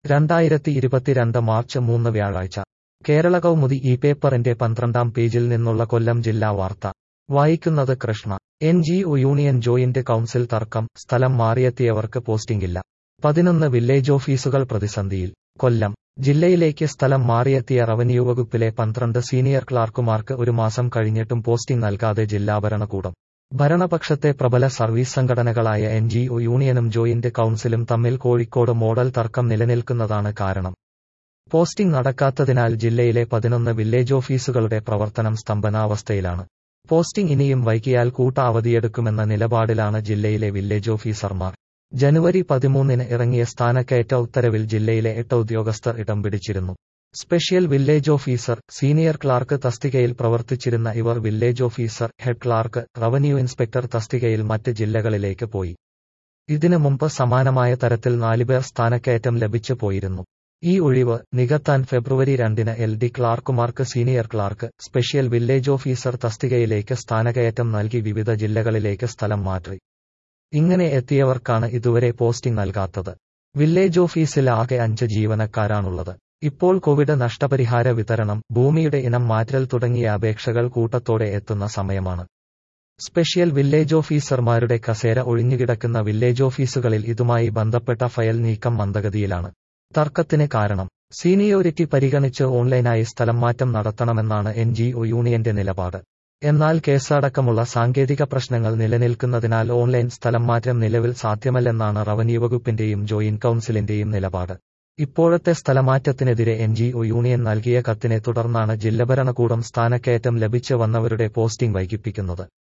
രണ്ടായിരത്തി ഇരുപത്തിരണ്ട് മാർച്ച് മൂന്ന് വ്യാഴാഴ്ച കേരള കൗമുദി ഈ പേപ്പറിന്റെ പന്ത്രണ്ടാം പേജിൽ നിന്നുള്ള കൊല്ലം ജില്ലാ വാർത്ത വായിക്കുന്നത് Krishna N G O union joint council തർക്കം സ്ഥലം മാറിയെത്തിയവർക്ക് പോസ്റ്റിംഗില്ല പതിനൊന്ന് വില്ലേജ് ഓഫീസുകൾ പ്രതിസന്ധിയിൽ കൊല്ലം ജില്ലയിലേക്ക് സ്ഥലം മാറിയെത്തിയ റവന്യൂ വകുപ്പിലെ പന്ത്രണ്ട് സീനിയർ ക്ലാർക്കുമാർക്ക് ഒരു മാസം കഴിഞ്ഞിട്ടും പോസ്റ്റിംഗ് നൽകാതെ ജില്ലാ ഭരണകൂടം ഭരണപക്ഷത്തെ പ്രബല സർവീസ് സംഘടനകളായ എൻ ജി ഒ യൂണിയനും ജോയിന്റ് കൗൺസിലും തമ്മിൽ കോഴിക്കോട് മോഡൽ തർക്കം നിലനിൽക്കുന്നതാണ് കാരണം പോസ്റ്റിംഗ് നടക്കാത്തതിനാൽ ജില്ലയിലെ പതിനൊന്ന് വില്ലേജ് ഓഫീസുകളുടെ പ്രവർത്തനം സ്തംഭനാവസ്ഥയിലാണ് പോസ്റ്റിംഗ് ഇനിയും വൈകിയാൽ കൂട്ട അവധിയെടുക്കുമെന്ന നിലപാടിലാണ് ജില്ലയിലെ വില്ലേജ് ഓഫീസർമാർ ജനുവരി പതിമൂന്നിന് ഇറങ്ങിയ സ്ഥാനക്കയറ്റ ഉത്തരവിൽ ജില്ലയിലെ എട്ട് ഉദ്യോഗസ്ഥർ ഇടം പിടിച്ചിരുന്നു special village officer senior clerk തസ്തികയിൽ പ്രവർത്തിച്ചിരുന്ന ഇവർ village officer head clerk revenue inspector തസ്തികയിൽ മറ്റ് ജില്ലകളിലേക്ക് പോയി ഇതിനു മുമ്പ് സമാനമായ തരത്തിൽ നാലുപേർ സ്ഥാനക്കയറ്റം ലഭിച്ചു പോയിരുന്നു ഈ ഒഴിവ് നികത്താൻ ഫെബ്രുവരി രണ്ടിന് എൽ ഡി ക്ലാർക്കുമാർക്ക് senior clerk special village officer തസ്തികയിലേക്ക് സ്ഥാനകയറ്റം നൽകി വിവിധ ജില്ലകളിലേക്ക് സ്ഥലം മാറ്റി ഇങ്ങനെ എത്തിയവർക്കാണ് ഇതുവരെ പോസ്റ്റിംഗ് നൽകാത്തത് വില്ലേജ് ഓഫീസിൽ ആകെ അഞ്ച് ജീവനക്കാരാണുള്ളത് ഇപ്പോൾ കോവിഡ് നഷ്ടപരിഹാര വിതരണം ഭൂമിയുടെ ഇനം മാറ്റൽ തുടങ്ങിയ അപേക്ഷകൾ കൂട്ടത്തോടെ എത്തുന്ന സമയമാണ് സ്പെഷ്യൽ വില്ലേജ് ഓഫീസർമാരുടെ കസേര ഒഴിഞ്ഞുകിടക്കുന്ന വില്ലേജ് ഓഫീസുകളിൽ ഇതുമായി ബന്ധപ്പെട്ട ഫയൽ നീക്കം മന്ദഗതിയിലാണ് തർക്കത്തിന് കാരണം സീനിയോരിറ്റി പരിഗണിച്ച് ഓൺലൈനായി സ്ഥലം മാറ്റം നടത്തണമെന്നാണ് എൻ ജി ഒ യൂണിയന്റെ നിലപാട് എന്നാൽ കേസടക്കമുള്ള സാങ്കേതിക പ്രശ്നങ്ങൾ നിലനിൽക്കുന്നതിനാൽ ഓൺലൈൻ സ്ഥലം മാറ്റം നിലവിൽ സാധ്യമല്ലെന്നാണ് റവന്യൂ വകുപ്പിന്റെയും ജോയിന്റ് കൌൺസിലിന്റെയും നിലപാട് ഇപ്പോഴത്തെ സ്ഥലമാറ്റത്തിനെതിരെ എൻ ജി ഒ യൂണിയൻ നൽകിയ കത്തിനെ തുടർന്നാണ് ജില്ല ഭരണകൂടം സ്ഥാനക്കയറ്റം ലഭിച്ചു വന്നവരുടെ പോസ്റ്റിംഗ് വൈകിപ്പിക്കുന്നത്